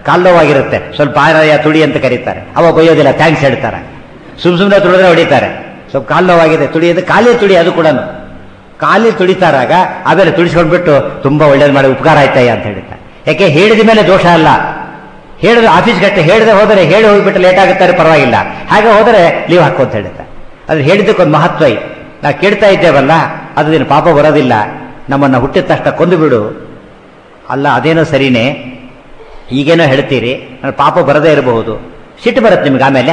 ಕಾಲ್ನೋವಾಗಿರುತ್ತೆ ಸ್ವಲ್ಪ ಆರಾಯ ತುಡಿ ಅಂತ ಕರೀತಾರೆ ಅವ ಬೈಯೋದಿಲ್ಲ ಥ್ಯಾಂಕ್ಸ್ ಹೇಳ್ತಾರೆ ಸುಮ್ ಸುಮ್ಮನೆ ತುಳಿದ್ರೆ ಹೊಡಿತಾರೆ ಸ್ವಲ್ಪ ಕಾಲು ನೋವಾಗಿದೆ ತುಡಿ ಅದು ಕಾಲೇ ತುಡಿ ಅದು ಕೂಡ ಕಾಲಿ ತುಡಿತಾರಾಗ ಆಮೇಲೆ ತುಡಿಸ್ಕೊಂಡ್ಬಿಟ್ಟು ತುಂಬಾ ಒಳ್ಳೇದು ಮಾಡಿ ಉಪಕಾರ ಆಯ್ತಾಯ ಅಂತ ಹೇಳ್ತಾರೆ ಯಾಕೆ ಹೇಳಿದ ಮೇಲೆ ದೋಷ ಅಲ್ಲ ಹೇಳಿದ್ರೆ ಆಫೀಸ್ ಗಟ್ಟೆ ಹೇಳದೆ ಹೋದರೆ ಹೇಳಿ ಹೋಗ್ಬಿಟ್ಟು ಲೇಟ್ ಆಗುತ್ತಾರೆ ಪರವಾಗಿಲ್ಲ ಹಾಗೆ ಹೋದರೆ ಲೀವ್ ಹಾಕು ಅಂತ ಹೇಳ್ತಾರೆ ಅದ್ರ ಹೇಳಿದ್ದಕ್ಕೊಂದು ಮಹತ್ವ ಇದೆ ನಾವು ಕೇಳ್ತಾ ಇದ್ದೇವಲ್ಲ ಅದು ನೀನು ಪಾಪ ಬರೋದಿಲ್ಲ ನಮ್ಮನ್ನ ಹುಟ್ಟಿದ ತಕ್ಷಣ ಕೊಂದು ಬಿಡು ಅಲ್ಲ ಅದೇನೋ ಸರಿನೇ ಈಗೇನೋ ಹೇಳ್ತೀರಿ ನನ್ನ ಪಾಪ ಬರದೇ ಇರಬಹುದು ಸಿಟ್ಟು ಬರುತ್ತೆ ನಿಮ್ಗೆ ಆಮೇಲೆ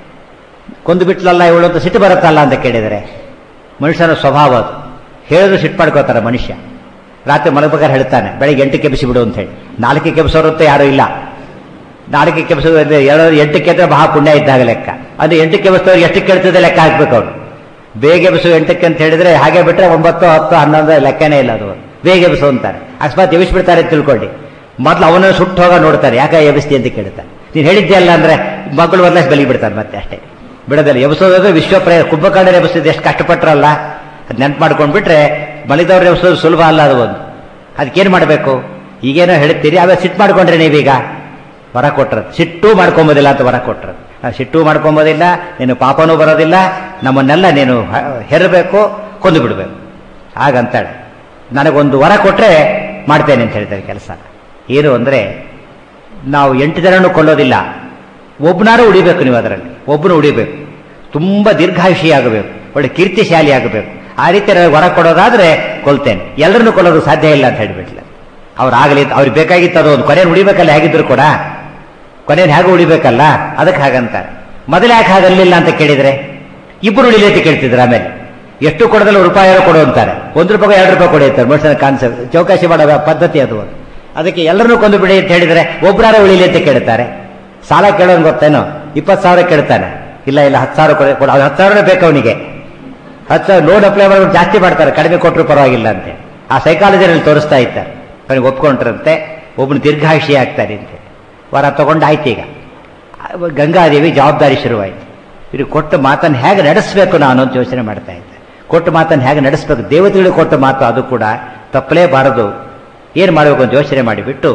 ಕೊಂದು ಬಿಟ್ಲಲ್ಲ ಇವಳು ಅಂತ ಸಿಟ್ಟು ಬರುತ್ತಲ್ಲ ಅಂತ ಕೇಳಿದರೆ ಮನುಷ್ಯನ ಸ್ವಭಾವ ಅದು ಹೇಳಿದ್ರು ಸಿಟ್ಟು ಮಾಡ್ಕೋತಾರೆ ಮನುಷ್ಯ ರಾತ್ರಿ ಮಲಗಬೇಕಾದ್ರೆ ಹೇಳ್ತಾನೆ ಬೆಳಿಗ್ಗೆ ಎಂಟಕ್ಕೆ ಕೆಬಿಸಿ ಬಿಡು ಅಂತ ಹೇಳಿ ನಾಲ್ಕಕ್ಕೆ ಕೆಬಿಸೋರಂತೆ ಯಾರೂ ಇಲ್ಲ ನಾಲ್ಕಕ್ಕೆ ಕೆಬಿಸೋದು ಎರಡು ಎಂಟಕ್ಕೆ ಅಂದ್ರೆ ಮಹಾ ಪುಣ್ಯ ಇದ್ದಾಗ ಲೆಕ್ಕ ಅದು ಎಂಟಕ್ಕೆ ಕೆಬಿಸ್ತವ್ರಿಗೆ ಎಷ್ಟು ಕೇಳ್ತದೆ ಲೆಕ್ಕ ಹಾಕ್ಬೇಕು ಅವ್ರು ಬೇಗ ಎಬ್ಸು ಎಂಟಕ್ಕೆ ಅಂತ ಹೇಳಿದ್ರೆ ಹಾಗೆ ಬಿಟ್ರೆ ಒಂಬತ್ತು ಹತ್ತು ಹನ್ನೊಂದು ಲೆಕ್ಕನೇ ಇಲ್ಲ ಅದು ಬೇಗ ಎಬ್ಸು ಅಂತಾರೆ ಅಕಸ್ಮಾತ್ ಎಬ್ಬಿಸ್ಬಿಡ್ತಾರೆ ಅಂತ ತಿಳ್ಕೊಳ್ಳಿ ಮೊದ್ಲು ಅವನ ಸುಟ್ಟು ಹೋಗ ನೋಡ್ತಾರೆ ಯಾಕೆ ಎಬ್ಬಿಸ್ತಿ ಅಂತ ಕೇಳ್ತಾರೆ ನೀನು ಹೇಳಿದ್ದೆ ಅಲ್ಲ ಅಂದ್ರೆ ಮಕ್ಕಳು ಬದಲಾಯಿಸಿ ಬಲಿ ಬಿಡ್ತಾರೆ ಮತ್ತೆ ಅಷ್ಟೇ ಬಿಡೋದಿಲ್ಲ ಎಬ್ಸೋದ್ರೆ ವಿಶ್ವ ಪ್ರಯ ಕುಂಭಕರ್ಣ ಎಬ್ಸಿದ್ದು ಎಷ್ಟು ಕಷ್ಟಪಟ್ರಲ್ಲ ಅದು ನೆನ್ಪು ಮಾಡ್ಕೊಂಡ್ಬಿಟ್ರೆ ಮಲಿದವ್ರು ಎಬ್ಸೋದು ಸುಲಭ ಅಲ್ಲ ಅದು ಒಂದು ಅದಕ್ಕೇನು ಮಾಡಬೇಕು ಈಗೇನೋ ಹೇಳ್ತೀರಿ ಆಮೇಲೆ ಸಿಟ್ಟು ಮಾಡ್ಕೊಂಡ್ರೆ ನೀವೀಗ ವರ ಕೊಟ್ರದು ಸಿಟ್ಟು ಮಾಡ್ಕೊಂಬೋದಿಲ್ಲ ಅಂತ ವರ ಕೊಟ್ರದು ನಾವು ಸಿಟ್ಟು ಮಾಡ್ಕೊಂಬೋದಿಲ್ಲ ನೀನು ಪಾಪನೂ ಬರೋದಿಲ್ಲ ನಮ್ಮನ್ನೆಲ್ಲ ನೀನು ಹ- ಹೆರಬೇಕು ಕೊಂದು ಬಿಡಬೇಕು ಹಾಗಂತಾಳೆ ನನಗೊಂದು ವರ ಕೊಟ್ರೆ ಮಾಡ್ತೇನೆ ಅಂತ ಹೇಳ್ತಾರೆ ಕೆಲಸ ಏನು ಅಂದರೆ ನಾವು ಎಂಟು ಜನನು ಕೊಳ್ಳೋದಿಲ್ಲ ಒಬ್ಬನಾರು ಉಳಿಬೇಕು ನೀವು ಅದರಲ್ಲಿ ಒಬ್ಬನು ಉಳಿಬೇಕು ತುಂಬ ದೀರ್ಘಾಯುಷಿ ಆಗಬೇಕು ಒಳ್ಳೆ ಕೀರ್ತಿಶಾಲಿ ಆಗಬೇಕು ಆ ರೀತಿ ನನಗೆ ವರ ಕೊಡೋದಾದ್ರೆ ಕೊಲ್ತೇನೆ ಎಲ್ಲರನ್ನು ಕೊಲ್ಲೋದು ಸಾಧ್ಯ ಇಲ್ಲ ಅಂತ ಹೇಳಿಬಿಟ್ಲ ಅವ್ರು ಆಗಲಿ ಅವ್ರಿಗೆ ಬೇಕಾಗಿತ್ತು ಅದು ಒಂದು ಕೊನೆಯನ್ನು ಉಳಿಬೇಕಲ್ಲ ಹೇಗಿದ್ರು ಕೂಡ ಕೊನೆಯನ್ನು ಹೇಗೆ ಉಳಿಬೇಕಲ್ಲ ಅದಕ್ಕೆ ಹಾಗಂತಾರೆ ಮೊದಲು ಯಾಕೆ ಹಾಗಲ್ಲಿಲ್ಲ ಅಂತ ಕೇಳಿದ್ರೆ ಇಬ್ಬರು ಉಳಿಲಿ ಅಂತ ಕೇಳ್ತಿದ್ರು ಆಮೇಲೆ ಎಷ್ಟು ಕೊಡೋದಲ್ಲ ರೂಪಾಯಿ ಕೊಡು ಅಂತಾರೆ ಒಂದು ರೂಪಾಯಿ ಎರಡು ರೂಪಾಯಿ ಕೊಡಿ ಅಂತಾರೆ ಮನುಷ್ಯನ ಕಾನ್ಸೆಪ್ಟ್ ಚೌಕಾಶಿ ಮಾಡೋ ಪದ್ಧತಿ ಅದು ಅದಕ್ಕೆ ಎಲ್ಲರನ್ನೂ ಕೊಂದು ಬಿಡಿ ಅಂತ ಹೇಳಿದ್ರೆ ಒಬ್ಬರಾರ ಉಳಿಲಿ ಅಂತ ಕೇಳ್ತಾರೆ ಸಾಲ ಕೇಳೋನ್ ಗೊತ್ತೇನೋ ಇಪ್ಪತ್ತು ಸಾವಿರ ಕೇಳ್ತಾನೆ ಇಲ್ಲ ಇಲ್ಲ ಹತ್ತು ಸಾವಿರ ಕೊಡಿ ಕೊಡು ಅದು ಹತ್ತು ಸಾವಿರನೇ ಬೇಕು ಅವನಿಗೆ ಹತ್ತು ಸಾವಿರ ಲೋನ್ ಅಪ್ಲೈ ಮಾಡೋದು ಜಾಸ್ತಿ ಮಾಡ್ತಾರೆ ಕಡಿಮೆ ಕೊಟ್ಟರು ಪರವಾಗಿಲ್ಲ ಅಂತೆ ಆ ಸೈಕಾಲಜಿನಲ್ಲಿ ತೋರಿಸ್ತಾ ಇದ್ದಾರೆ ಅವನಿಗೆ ಒಪ್ಕೊಂಡ್ರಂತೆ ಒಬ್ಬನು ದೀರ್ಘಾಯುಷಿ ಆಗ್ತಾರೆ ಅಂತೆ ವರ ತಗೊಂಡು ಆಯ್ತು ಈಗ ಗಂಗಾದೇವಿ ಜವಾಬ್ದಾರಿ ಶುರುವಾಯಿತು ಇದು ಕೊಟ್ಟ ಮಾತನ್ನು ಹೇಗೆ ನಡೆಸಬೇಕು ನಾನು ಅಂತ ಯೋಚನೆ ಮಾಡ್ತಾ ಇದ್ದೆ ಕೊಟ್ಟ ಮಾತನ್ನು ಹೇಗೆ ನಡೆಸಬೇಕು ದೇವತೆಗಳಿಗೆ ಕೊಟ್ಟ ಮಾತು ಅದು ಕೂಡ ತಪ್ಪಲೇಬಾರದು ಏನು ಮಾಡಬೇಕು ಅಂತ ಯೋಚನೆ ಮಾಡಿಬಿಟ್ಟು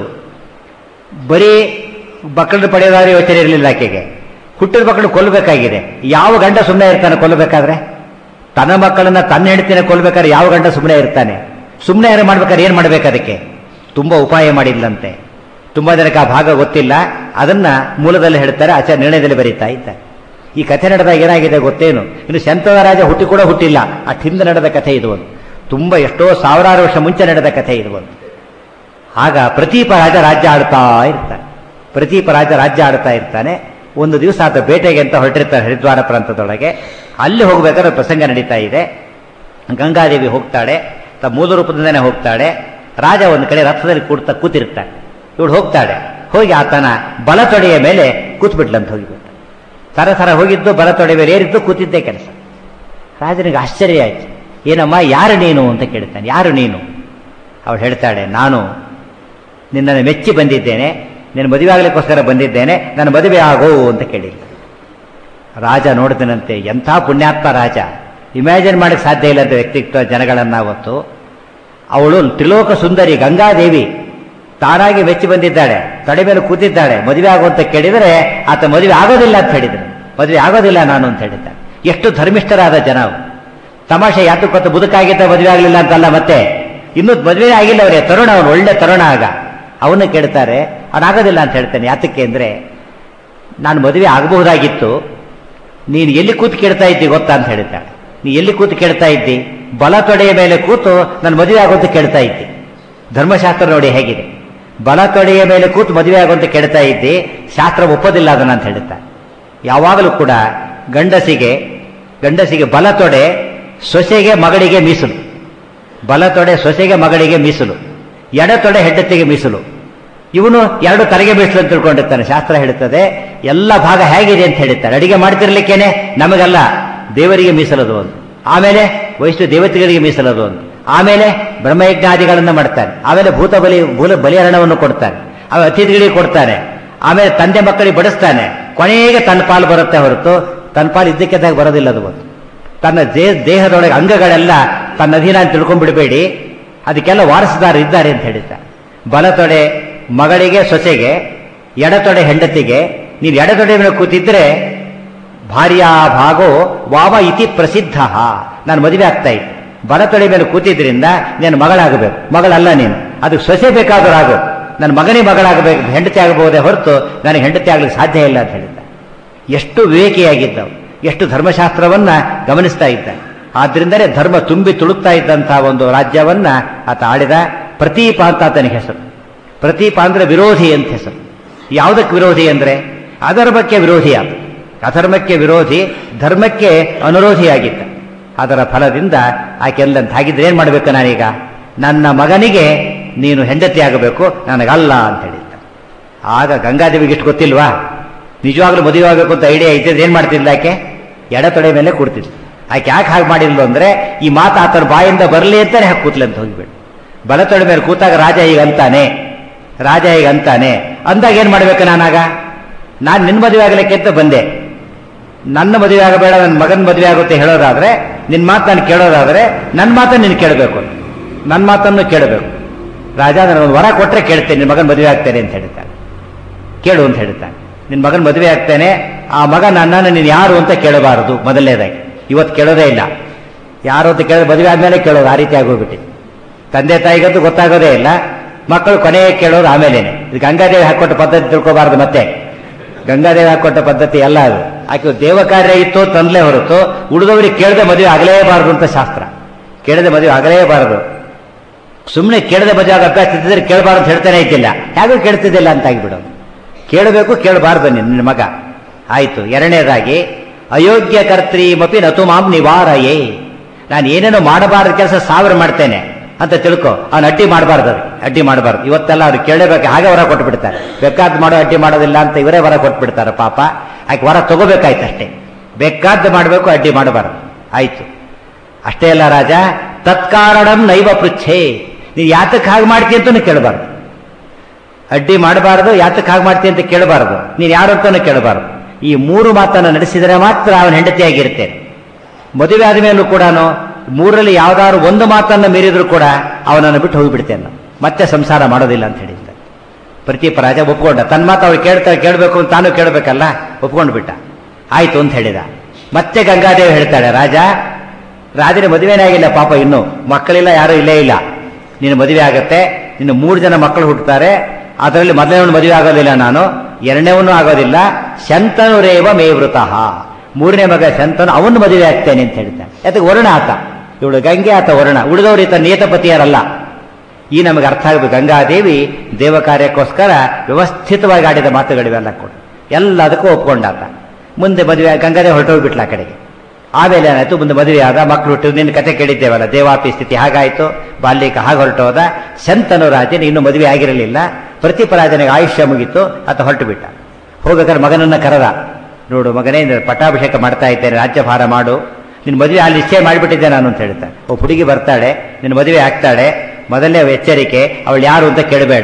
ಬರೀ ಮಕ್ಕಳನ್ನು ಪಡೆಯೋದಾದ್ರೆ ಯೋಚನೆ ಇರಲಿಲ್ಲ ಆಕೆಗೆ ಹುಟ್ಟಿದ ಮಕ್ಕಳು ಕೊಲ್ಲಬೇಕಾಗಿದೆ ಯಾವ ಗಂಡ ಸುಮ್ಮನೆ ಇರ್ತಾನೆ ಕೊಲ್ಲಬೇಕಾದ್ರೆ ತನ್ನ ಮಕ್ಕಳನ್ನ ತನ್ನ ಹೆಂಡತಿನ ಕೊಲ್ಲಬೇಕಾದ್ರೆ ಯಾವ ಗಂಡ ಸುಮ್ಮನೆ ಇರ್ತಾನೆ ಸುಮ್ಮನೆ ಯಾರು ಮಾಡ್ಬೇಕಾದ್ರೆ ಏನು ಮಾಡ್ಬೇಕು ಅದಕ್ಕೆ ತುಂಬಾ ಉಪಾಯ ಮಾಡಿಲ್ಲಂತೆ ತುಂಬಾ ಜನಕ್ಕೆ ಆ ಭಾಗ ಗೊತ್ತಿಲ್ಲ ಅದನ್ನ ಮೂಲದಲ್ಲಿ ಹೇಳ್ತಾರೆ ಆಚಾರ್ಯ ನಿರ್ಣಯದಲ್ಲಿ ಬರೀತಾ ಇದ್ದಾರೆ ಈ ಕಥೆ ನಡೆದಾಗ ಏನಾಗಿದೆ ಗೊತ್ತೇನು ಇನ್ನು ಶಂತದ ರಾಜ ಹುಟ್ಟಿ ಕೂಡ ಹುಟ್ಟಿಲ್ಲ ಅಷ್ಟು ಹಿಂದೆ ನಡೆದ ಕಥೆ ಇದು ಒಂದು ತುಂಬಾ ಎಷ್ಟೋ ಸಾವಿರಾರು ವರ್ಷ ಮುಂಚೆ ನಡೆದ ಕಥೆ ಇದು ಒಂದು ಆಗ ಪ್ರತೀಪ ರಾಜ ರಾಜ್ಯ ಆಡ್ತಾ ಇರ್ತಾನೆ ಪ್ರತೀಪ ರಾಜ ರಾಜ್ಯ ಆಡ್ತಾ ಇರ್ತಾನೆ ಒಂದು ದಿವಸ ಆತ ಬೇಟೆಗೆ ಅಂತ ಹೊರಟಿರ್ತಾರೆ ಹರಿದ್ವಾರ ಪ್ರಾಂತದೊಳಗೆ ಅಲ್ಲಿ ಹೋಗ್ಬೇಕಾದ್ರೆ ಪ್ರಸಂಗ ನಡೀತಾ ಇದೆ ಗಂಗಾದೇವಿ ಹೋಗ್ತಾಳೆ ತ ಮೂಲ ರೂಪದಿಂದನೇ ಹೋಗ್ತಾಳೆ ರಾಜ ಒಂದು ಕಡೆ ರಥದಲ್ಲಿ ಕೂಡ್ತಾ ಕೂತಿರ್ತಾನೆ ಇವಳು ಹೋಗ್ತಾಳೆ ಹೋಗಿ ಆತನ ಬಲ ತೊಡೆಯ ಮೇಲೆ ಕೂತ್ಬಿಟ್ಲಂತ ಹೋಗಿಬಿಟ್ಟು ತರ ತರ ಹೋಗಿದ್ದು ಬಲ ತೊಡೆ ಮೇಲೆ ಏರಿದ್ದು ಕೂತಿದ್ದೇ ಕೆಲಸ ರಾಜನಿಗೆ ಆಶ್ಚರ್ಯ ಆಯ್ತು ಏನಮ್ಮ ಯಾರು ನೀನು ಅಂತ ಕೇಳ್ತಾನೆ ಯಾರು ನೀನು ಅವಳು ಹೇಳ್ತಾಳೆ ನಾನು ನಿನ್ನನ್ನು ಮೆಚ್ಚಿ ಬಂದಿದ್ದೇನೆ ನಿನ್ನ ಮದುವೆ ಆಗಲಿಕ್ಕೋಸ್ಕರ ಬಂದಿದ್ದೇನೆ ನನ್ನ ಮದುವೆ ಆಗೋ ಅಂತ ಕೇಳಿಲ್ಲ ರಾಜ ನೋಡಿದನಂತೆ ಎಂಥ ಪುಣ್ಯಾತ್ಮ ರಾಜ ಇಮ್ಯಾಜಿನ್ ಮಾಡಕ್ಕೆ ಸಾಧ್ಯ ಇಲ್ಲದ ವ್ಯಕ್ತಿತ್ವ ಜನಗಳನ್ನ ಅವತ್ತು ಅವಳು ತ್ರಿಲೋಕ ಸುಂದರಿ ಗಂಗಾದೇವಿ ತಾನಾಗಿ ಮೆಚ್ಚಿ ಬಂದಿದ್ದಾಳೆ ತಡೆ ಮೇಲೆ ಕೂತಿದ್ದಾಳೆ ಮದುವೆ ಆಗೋ ಅಂತ ಕೇಳಿದರೆ ಆತ ಮದುವೆ ಆಗೋದಿಲ್ಲ ಅಂತ ಹೇಳಿದ್ರು ಮದುವೆ ಆಗೋದಿಲ್ಲ ನಾನು ಅಂತ ಹೇಳಿದ್ದ ಎಷ್ಟು ಧರ್ಮಿಷ್ಠರಾದ ಜನ ಅವ್ರು. ತಮಾಷೆ ಯಾತಕ್ಕೊತ್ತ ಬದುಕಾಗಿದ್ದ ಮದುವೆ ಆಗಲಿಲ್ಲ ಅಂತಲ್ಲ ಮತ್ತೆ ಇನ್ನೂ ಮದುವೆ ಆಗಿಲ್ಲ ಅವರೇ ತರುಣ ಅವನು ಒಳ್ಳೆ ತರುಣ ಆಗ ಅವನ್ನ ಕೇಳ್ತಾರೆ ಅವನಾಗೋದಿಲ್ಲ ಅಂತ ಹೇಳ್ತಾನೆ ಯಾತಕ್ಕೆ ಅಂದ್ರೆ ನಾನು ಮದುವೆ ಆಗಬಹುದಾಗಿತ್ತು ನೀನು ಎಲ್ಲಿ ಕೂತು ಕೇಳ್ತಾ ಇದ್ದಿ ಗೊತ್ತಾ ಅಂತ ಹೇಳಿದ್ದಾಳೆ ನೀ ಎಲ್ಲಿ ಕೂತು ಕೇಳ್ತಾ ಇದ್ದಿ ಬಲ ತೊಡೆಯ ಮೇಲೆ ಕೂತು ನಾನು ಮದುವೆ ಆಗೋಂತ ಕೇಳ್ತಾ ಇದ್ದಿ ಧರ್ಮಶಾಸ್ತ್ರ ನೋಡಿ ಹೇಗಿದೆ ಬಲ ತೊಡೆಯ ಮೇಲೆ ಕೂತು ಮದುವೆ ಆಗುವಂತ ಕೇಳ್ತಾ ಇದ್ದಿ ಶಾಸ್ತ್ರ ಒಪ್ಪೋದಿಲ್ಲ ಅದನ್ನ ಅಂತ ಹೇಳ್ತಾರೆ ಯಾವಾಗಲೂ ಕೂಡ ಗಂಡಸಿಗೆ ಗಂಡಸಿಗೆ ಬಲ ತೊಡೆ ಸೊಸೆಗೆ ಮಗಳಿಗೆ ಮೀಸಲು ಬಲ ತೊಡೆ ಸೊಸೆಗೆ ಮಗಳಿಗೆ ಮೀಸಲು ಎಡ ತೊಡೆ ಹೆಂಡತಿಗೆ ಮೀಸಲು ಇವನು ಎರಡು ತಲೆಗೆ ಮೀಸಲು ಅಂತ ತಿಳ್ಕೊಂಡಿರ್ತಾನೆ ಶಾಸ್ತ್ರ ಹೇಳುತ್ತದೆ ಎಲ್ಲ ಭಾಗ ಹೇಗಿದೆ ಅಂತ ಹೇಳ್ತಾರೆ ಅಡಿಗೆ ಮಾಡ್ತಿರ್ಲಿಕ್ಕೇನೆ ನಮಗಲ್ಲ ದೇವರಿಗೆ ಮೀಸಲದು ಒಂದು ಆಮೇಲೆ ವೈಷ್ಣು ದೇವತೆಗಳಿಗೆ ಮೀಸಲದು ಒಂದು ಆಮೇಲೆ ಬ್ರಹ್ಮಯಜ್ಞಾದಿಗಳನ್ನ ಮಾಡ್ತಾನೆ ಆಮೇಲೆ ಭೂತ ಬಲಿ ಭೂಲ ಬಲಿಹರಣವನ್ನು ಕೊಡ್ತಾನೆ ಆಮೇಲೆ ಅತಿಥಿಗಳಿಗೆ ಕೊಡ್ತಾನೆ ಆಮೇಲೆ ತಂದೆ ಮಕ್ಕಳಿಗೆ ಬಡಿಸ್ತಾನೆ ಕೊನೆಗೆ ತನ್ನ ಪಾಲು ಬರುತ್ತೆ ಹೊರತು ತನ್ನ ಪಾಲು ಇದ್ದಕ್ಕಿದ್ದಾಗ ಬರೋದಿಲ್ಲ ಅದು ಒಂದು ತನ್ನ ದೇ- ದೇಹದೊಳಗೆ ಅಂಗಗಳೆಲ್ಲ ತನ್ನ ಅಧೀನ ಅಂತ ತಿಳ್ಕೊಂಡ್ಬಿಡಬೇಡಿ ಅದಕ್ಕೆಲ್ಲ ವಾರಸುದಾರ ಇದ್ದಾರೆ ಅಂತ ಹೇಳಿದ್ದ ಬಲ ತೊಡೆ ಮಗಳಿಗೆ ಸೊಸೆಗೆ ಎಡತೊಡೆ ಹೆಂಡತಿಗೆ ನೀನು ಎಡತೊಡೆ ಮೇಲೆ ಕೂತಿದ್ರೆ ಭಾರ್ಯಾ ಭಾಗೋ ವಾವ ಇತಿ ಪ್ರಸಿದ್ಧ ನಾನು ಮದುವೆ ಆಗ್ತಾ ಇದ್ದೆ ಬಲತೊಡೆ ಮೇಲೆ ಕೂತಿದ್ರಿಂದ ನೀನು ಮಗಳಾಗಬೇಕು ಮಗಳಲ್ಲ ನೀನು ಅದಕ್ಕೆ ಸೊಸೆ ಬೇಕಾದರೂ ಆಗು ನನ್ನ ಮಗನೇ ಮಗಳಾಗಬೇಕು ಹೆಂಡತಿ ಆಗಬಹುದೇ ಹೊರತು ನನಗೆ ಹೆಂಡತಿ ಆಗ್ಲಿಕ್ಕೆ ಸಾಧ್ಯ ಇಲ್ಲ ಅಂತ ಹೇಳಿದ್ದ ಎಷ್ಟು ವಿವೇಕಿಯಾಗಿದ್ದವು ಎಷ್ಟು ಧರ್ಮಶಾಸ್ತ್ರವನ್ನ ಗಮನಿಸ್ತಾ ಇದ್ದ ಆದ್ರಿಂದಲೇ ಧರ್ಮ ತುಂಬಿ ತುಳುಕ್ತಾ ಇದ್ದಂತಹ ಒಂದು ರಾಜ್ಯವನ್ನ ಆತ ಆಳಿದ ಪ್ರತೀಪ ಅಂತ ಆತನಿಗೆ ಹೆಸರು ಪ್ರತೀಪ ಅಂದ್ರೆ ವಿರೋಧಿ ಅಂತ ಹೆಸರು ಯಾವುದಕ್ಕೆ ವಿರೋಧಿ ಅಂದ್ರೆ ಅಧರ್ಮಕ್ಕೆ ವಿರೋಧಿ ಆತ ಅಧರ್ಮಕ್ಕೆ ವಿರೋಧಿ ಧರ್ಮಕ್ಕೆ ಅನುರೋಧಿಯಾಗಿದ್ದ ಅದರ ಫಲದಿಂದ ಆಕೆಲ್ಲಂತ ಹಾಗಿದ್ರೆ ಏನ್ ಮಾಡಬೇಕು ನಾನೀಗ ನನ್ನ ಮಗನಿಗೆ ನೀನು ಹೆಂಡತಿ ಆಗಬೇಕು ನನಗಲ್ಲ ಅಂತ ಹೇಳಿದ್ದ ಆಗ ಗಂಗಾದೇವಿಗೆ ಇಷ್ಟು ಗೊತ್ತಿಲ್ವಾ ನಿಜವಾಗ್ಲೂ ಮದುವೆ ಆಗಬೇಕು ಅಂತ ಐಡಿಯಾ ಇದ್ದಿದ್ರೆ ಏನ್ ಮಾಡ್ತಿದ್ಲ ಆಕೆ ಎಡತೊಡೆ ಮೇಲೆ ಕೂಡ್ತಿದ್ಲು ಆಕೆ ಯಾಕೆ ಹಾಗೆ ಮಾಡಿದ್ಲು ಅಂದ್ರೆ ಈ ಮಾತು ಆತನ ಬಾಯಿಂದ ಬರಲಿ ಅಂತಾನೆ ಹಾಕಿ ಕೂತ್ಲೆ ಅಂತ ಹೋಗಿಬಿಡು ಬಲತೊಡೆ ಮೇಲೆ ಕೂತಾಗ ರಾಜ ಈಗ ಅಂತಾನೆ ರಾಜ ಈಗ ಅಂತಾನೆ ಅಂದಾಗ ಏನ್ ಮಾಡ್ಬೇಕು ನಾನಾಗ ನಾನು ನಿನ್ನ ಮದುವೆ ಆಗಲಿಕ್ಕೆ ಅಂತ ಬಂದೆ ನನ್ನ ಮದುವೆ ಆಗಬೇಡ ನನ್ನ ಮಗನ ಮದುವೆ ಆಗುತ್ತೆ ಹೇಳೋದಾದ್ರೆ ನಿನ್ನ ಮಾತು ನಾನು ಕೇಳೋದಾದ್ರೆ ನನ್ನ ಮಾತನ್ನು ನೀನು ಕೇಳಬೇಕು ನನ್ನ ಮಾತನ್ನು ಕೇಳಬೇಕು ರಾಜ ನನಗೊಂದು ವರ ಕೊಟ್ಟರೆ ಕೇಳ್ತೇನೆ ನಿನ್ನ ಮಗನ ಮದುವೆ ಆಗ್ತೇನೆ ಅಂತ ಹೇಳ್ತಾನೆ ಕೇಳು ಅಂತ ಹೇಳ್ತಾನೆ ನಿನ್ನ ಮಗನ ಮದುವೆ ಆಗ್ತೇನೆ ಆ ಮಗ ನನ್ನನ್ನು ನೀನು ಯಾರು ಅಂತ ಕೇಳಬಾರದು ಮೊದಲನೇದಾಗಿ ಇವತ್ತು ಕೇಳೋದೇ ಇಲ್ಲ ಯಾರು ಅಂತ ಕೇಳೋದು ಮದುವೆ ಆದ್ಮೇಲೆ ಕೇಳೋದು ಆ ರೀತಿ ಆಗೋಗ್ಬಿಟ್ಟಿದೆ ತಂದೆ ತಾಯಿಗಂತೂ ಗೊತ್ತಾಗೋದೇ ಇಲ್ಲ ಮಕ್ಕಳು ಕೊನೆಗೆ ಕೇಳೋದು ಆಮೇಲೇನೆ ಇದು ಗಂಗಾದೇವಿ ಹಾಕೊಟ್ಟ ಪದ್ಧತಿ ತಿಳ್ಕೋಬಾರ್ದು ಮತ್ತೆ ಗಂಗಾದೇವಿ ಹಾಕೊಟ್ಟ ಪದ್ಧತಿ ಎಲ್ಲ ಅದು ಆಕೆ ದೇವ ಕಾರ್ಯ ಇತ್ತು ತಂದ್ಲೇ ಹೊರತು ಉಳಿದವರಿಗೆ ಕೇಳದೆ ಮದುವೆ ಆಗಲೇಬಾರದು ಅಂತ ಶಾಸ್ತ್ರ ಕೇಳದೆ ಮದುವೆ ಆಗಲೇಬಾರದು ಸುಮ್ಮನೆ ಕೇಳದೆ ಮದುವೆ ಆಗ ಅಭ್ಯಾಸ ಇದ್ದಿದ್ರೆ ಕೇಳಬಾರ್ದು ಅಂತ ಹೇಳ್ತಾನೆ ಇದ್ದಿಲ್ಲ ಹೇಗೂ ಕೇಳ್ತಿದ್ದಿಲ್ಲ ಅಂತ ಆಗಿಬಿಡೋದು ಕೇಳಬೇಕು ಕೇಳಬಾರ್ದು ನಿನ್ನ ಮಗ ಆಯ್ತು ಎರಡನೇದಾಗಿ ಅಯೋಗ್ಯ ಕರ್ತ್ರೀಮಪಿ ನತು ಮಾಂ ನಿವಾರಯೇ ನಾನು ಏನೇನೋ ಮಾಡಬಾರ್ದು ಕೆಲಸ ಸಾವಿರ ಮಾಡ್ತೇನೆ ಅಂತ ತಿಳ್ಕೊ ಅವ್ನು ಅಡ್ಡಿ ಮಾಡಬಾರ್ದು ಅದು ಅಡ್ಡಿ ಮಾಡಬಾರ್ದು ಇವತ್ತೆಲ್ಲ ಅವ್ರು ಕೇಳಬೇಕು ಹಾಗೆ ವರ ಕೊಟ್ಟು ಬಿಡ್ತಾರೆ ಬೇಕಾದ್ದು ಮಾಡೋ ಅಡ್ಡಿ ಮಾಡೋದಿಲ್ಲ ಅಂತ ಇವರೇ ವರ ಕೊಟ್ಟು ಬಿಡ್ತಾರೆ ಪಾಪ ಆಕೆ ವರ ತಗೋಬೇಕಾಯ್ತು ಅಷ್ಟೇ ಬೇಕಾದ್ದು ಮಾಡಬೇಕು ಅಡ್ಡಿ ಮಾಡಬಾರ್ದು ಆಯ್ತು ಅಷ್ಟೇ ಅಲ್ಲ ರಾಜ ತತ್ಕಾರಣಂ ನೈವ ಪೃಚ್ಛೆ ನೀನು ಯಾತಕ್ಕೆ ಹಾಗೆ ಮಾಡ್ತೀಯ ಅಂತಲೂ ಕೇಳಬಾರ್ದು ಅಡ್ಡಿ ಮಾಡಬಾರದು ಯಾತಕ್ಕೆ ಹಾಗೆ ಮಾಡ್ತೀಯ ಅಂತ ಕೇಳಬಾರದು ನೀನು ಯಾರು ಅಂತಾನು ಕೇಳಬಾರದು ಈ ಮೂರು ಮಾತನ್ನು ನಡೆಸಿದರೆ ಮಾತ್ರ ಅವನ ಹೆಂಡತಿಯಾಗಿರ್ತೇನೆ ಮದುವೆ ಆದ ಮೇಲೂ ಕೂಡ ಮೂರರಲ್ಲಿ ಯಾವ್ದಾದ್ರು ಒಂದು ಮಾತನ್ನು ಮೀರಿದ್ರು ಕೂಡ ಅವನನ್ನು ಬಿಟ್ಟು ಹೋಗಿಬಿಡ್ತೇನೆ ನಾನು. ಮತ್ತೆ ಸಂಸಾರ ಮಾಡೋದಿಲ್ಲ ಅಂತ ಹೇಳಿದ್ದ ಪ್ರತೀಪ ರಾಜ ಒಪ್ಕೊಂಡ ತನ್ನ ಮಾತು ಅವ್ರು ಕೇಳ್ತಾರೆ ಕೇಳಬೇಕು ಅಂತ ತಾನು ಕೇಳಬೇಕಲ್ಲ ಒಪ್ಕೊಂಡು ಬಿಟ್ಟ ಆಯ್ತು ಅಂತ ಹೇಳಿದ ಮತ್ತೆ ಗಂಗಾದೇವಿ ಹೇಳ್ತಾಳೆ ರಾಜ ರಾಜನ ಮದುವೆನೇ ಆಗಿಲ್ಲ ಪಾಪ ಇನ್ನು ಮಕ್ಕಳಿಲ್ಲ ಯಾರೂ ಇಲ್ಲೇ ಇಲ್ಲ ನಿನ್ನ ಮದುವೆ ಆಗತ್ತೆ ನಿನ್ನ ಮೂರು ಜನ ಮಕ್ಕಳು ಹುಟ್ಟುತ್ತಾರೆ ಅದರಲ್ಲಿ ಮೊದಲನೇವನು ಮದುವೆ ಆಗೋದಿಲ್ಲ ನಾನು ಎರಡನೇವನು ಆಗೋದಿಲ್ಲ ಶಂತನು ರೇವ ಮೇವೃತಃ ಮೂರನೇ ಮಗ ಶಂತನು ಅವನು ಮದುವೆ ಆಗ್ತೇನೆ ಅಂತ ಹೇಳ್ತಾನೆ ಯಾತಕ್ಕೆ ವರ್ಣ ಆತ ಇವಳು ಗಂಗೆ ಆತ ವರ್ಣ ಉಳಿದವರು ಈತ ನಿಯತಪತಿಯರಲ್ಲ ಈ ನಮಗೆ ಅರ್ಥ ಆಗಬೇಕು ಗಂಗಾದೇವಿ ದೇವ ಕಾರ್ಯಕ್ಕೋಸ್ಕರ ವ್ಯವಸ್ಥಿತವಾಗಿ ಆಡಿದ ಮಾತುಗಳಿವೆಲ್ಲ ಕೂಡ ಎಲ್ಲದಕ್ಕೂ ಒಪ್ಕೊಂಡಾತ ಮುಂದೆ ಮದುವೆ ಗಂಗಾದೇವಿ ಹೊರಟೋಗ್ಬಿಟ್ಲ ಆ ಕಡೆಗೆ ಆಮೇಲೆ ಏನಾಯ್ತು ಮುಂದೆ ಮದುವೆ ಆದ ಮಕ್ಕಳು ಹುಟ್ಟು ನಿನ್ನ ಕತೆ ಕೇಳಿದ್ದೇವಲ್ಲ ದೇವಾಪಿ ಸ್ಥಿತಿ ಹಾಗಾಯ್ತು ಬಾಲ್ಯಕ್ಕೆ ಹಾಗೆ ಹೊರಟೋದ ಶಂತನು ರಾಜನ ಇನ್ನು ಮದುವೆ ಆಗಿರಲಿಲ್ಲ ಪ್ರತಿಪರಾಜನಿಗೆ ಆಯುಷ್ಯ ಮುಗಿತು ಆತ ಹೊರಟು ಬಿಟ್ಟ ಹೋಗಬೇಕಾದ್ರೆ ಮಗನನ್ನ ಕರೆದ ನೋಡು ಮಗನೇ ನೀನು ಪಟ್ಟಾಭಿಷೇಕ ಮಾಡ್ತಾ ಇದ್ದೇನೆ ರಾಜ್ಯಭಾರ ಮಾಡು ನಿನ್ನ ಮದುವೆ ಅಲ್ಲಿ ನಿಶ್ಚಯ ಮಾಡಿಬಿಟ್ಟಿದ್ದೆ ನಾನು ಅಂತ ಹೇಳ್ತಾನೆ ಒಬ್ಬ ಹುಡುಗಿ ಬರ್ತಾಳೆ ನಿನ್ನ ಮದುವೆ ಆಗ್ತಾಳೆ ಮೊದಲನೇ ಎಚ್ಚರಿಕೆ ಅವಳು ಯಾರು ಅಂತ ಕೇಳಬೇಡ